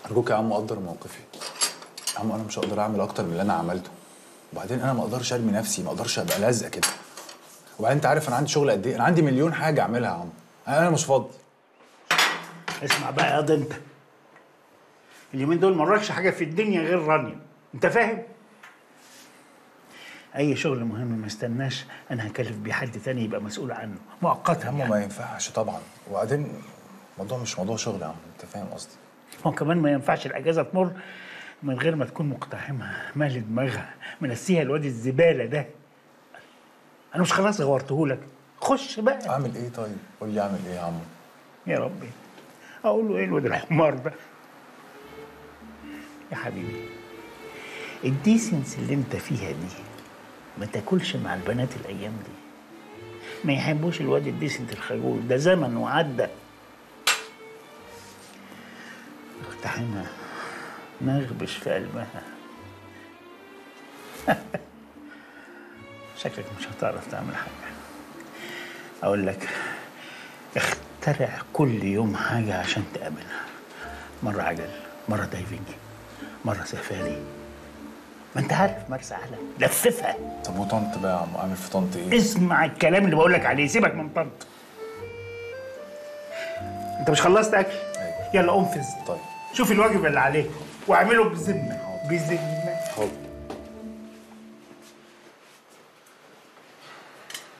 ارجوك يا عم قدر موقفي يا عم انا مش هقدر اعمل اكتر من اللي انا عملته وبعدين انا ما اقدرش ارمي نفسي ما اقدرش ابقى لازقه كده وبعدين انت عارف انا عندي شغل قد ايه انا عندي مليون حاجه اعملها يا عم انا مش فاضي اسمع بقى يا انت اليومين دول ما وراكش حاجه في الدنيا غير رانيا انت فاهم اي شغل مهم ما استناش انا هكلف بيه حد تاني يبقى مسؤول عنه مؤقتا يا عم يعني. ما ينفعش طبعا وبعدين الموضوع مش موضوع شغل يا عم انت فاهم قصدي هو كمان ما ينفعش الاجازه تمر من غير ما تكون مقتحمها مال دماغها منسيها الواد الزباله ده انا مش خلاص غورتهولك خش بقى اعمل ايه طيب قول لي اعمل ايه يا عم يا ربي اقول له ايه الواد الحمار ده يا حبيبي الديسنس اللي انت فيها دي ما تاكلش مع البنات الايام دي ما يحبوش الواد الديسنت الخجول ده زمن وعدى اقتحمها نغبش في قلبها شكلك مش هتعرف تعمل حاجه اقول لك اخترع كل يوم حاجة عشان تقابلها مرة عجل مرة دايفنج مرة سفاري ما انت عارف مرسى علم لففها طب وطنط بقى يا عم اعمل في طنط ايه اسمع الكلام اللي بقول لك عليه سيبك من طنط انت مش خلصت اكل أيوة. يلا قوم فز طيب شوف الواجب اللي عليك واعمله بذمه بذمه حاضر